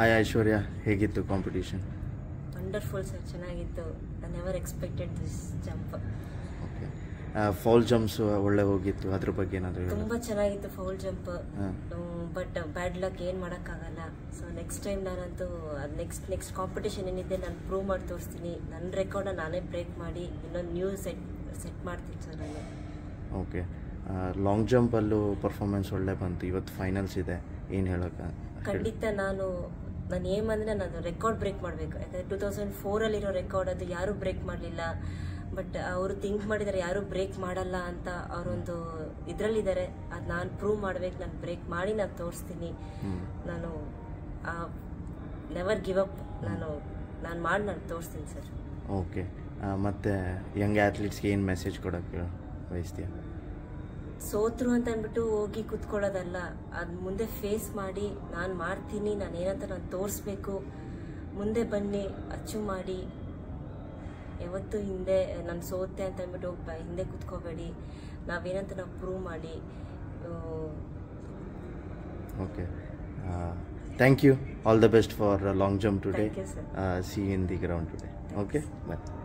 Hi Aishwarya ಹೇಗಿತ್ತು competition wonderful sir ಚೆನ್ನಾಗಿತ್ತು I never expected this jump okay fall jumps ಒಳ್ಳೆ ಹೋಗಿತ್ತು ಅದ್ರ ಬಗ್ಗೆ ಏನಾದರೂ ತುಂಬ ಚೆನ್ನಾಗಿತ್ತು ಫೌಲ್ ಜಂಪ್ ಹಾಂ ಬಟ್ ಬ್ಯಾಡ್ ಲಕ್ ಏನು ಮಾಡೋಕ್ಕಾಗಲ್ಲ ಸೊ ನೆಕ್ಸ್ಟ್ ಟೈಮ್ ನಾನಂತೂ ಅದು ನೆಕ್ಸ್ಟ್ ನೆಕ್ಸ್ಟ್ ಕಾಂಪಿಟೇಷನ್ ಏನಿದೆ ನಾನು ಪ್ರೂವ್ ಮಾಡಿ ತೋರಿಸ್ತೀನಿ ನನ್ನ ರೆಕಾರ್ಡ್ನ ನಾನೇ ಬ್ರೇಕ್ ಮಾಡಿ ಇನ್ನೊಂದು ನ್ಯೂ ಸೆಟ್ ಸೆಟ್ ಮಾಡ್ತೀನಿ ಸರ್ ನಾನು ಓಕೆ ಲಾಂಗ್ ಜಂಪಲ್ಲೂ ಪರ್ಫಾರ್ಮೆನ್ಸ್ ಒಳ್ಳೆ ಬಂತು ಇವತ್ತು ಫೈನಲ್ಸ್ ಇದೆ ಏನು ಹೇಳೋಕೆ ಖಂಡಿತ ನಾನು ನಾನು ಏಮ್ ಅಂದರೆ ನಾನು ರೆಕಾರ್ಡ್ ಬ್ರೇಕ್ ಮಾಡಬೇಕು ಯಾಕಂದರೆ ಟೂ ತೌಸಂಡ್ ಫೋರಲ್ಲಿರೋ ರೆಕಾರ್ಡ್ ಅದು ಯಾರೂ ಬ್ರೇಕ್ ಮಾಡಲಿಲ್ಲ ಬಟ್ ಅವರು ಥಿಂಕ್ ಮಾಡಿದ್ದಾರೆ ಯಾರೂ ಬ್ರೇಕ್ ಮಾಡಲ್ಲ ಅಂತ ಅವರೊಂದು ಇದರಲ್ಲಿದ್ದಾರೆ ಅದು ನಾನು ಪ್ರೂವ್ ಮಾಡ್ಬೇಕು ನಾನು ಬ್ರೇಕ್ ಮಾಡಿ ನಾನು ತೋರಿಸ್ತೀನಿ ನಾನು ನೆವರ್ ಗಿವ್ ಅಪ್ ನಾನು ನಾನು ಮಾಡಿ ನಾನು ತೋರಿಸ್ತೀನಿ ಸರ್ ಓಕೆ ಮತ್ತು ಯಂಗ್ ಆ್ಯಥ್ಲೀಟ್ಸ್ಗೆ ಏನು ಮೆಸೇಜ್ ಕೊಡೋಕ್ಕೆ ಬಯಸ್ತೀಯ ಸೋತ್ರು ಅಂತ ಅಂದ್ಬಿಟ್ಟು ಹೋಗಿ ಕುತ್ಕೊಳ್ಳೋದಲ್ಲ ಅದು ಮುಂದೆ ಫೇಸ್ ಮಾಡಿ ನಾನು ಮಾಡ್ತೀನಿ ನಾನು ಏನಂತ ನಾನು ತೋರಿಸ್ಬೇಕು ಮುಂದೆ ಬನ್ನಿ ಅಚೀವ್ ಮಾಡಿ ಯಾವತ್ತೂ ಹಿಂದೆ ನಾನು ಸೋತೆ ಅಂತ ಅಂದ್ಬಿಟ್ಟು ಬ- ಹಿಂದೆ ಕುತ್ಕೋಬೇಡಿ ನಾವೇನಂತ ನಾವು ಪ್ರೂವ್ ಮಾಡಿ okay thank you all the best for long jump today Thank you, sir. See in the ground today okay bye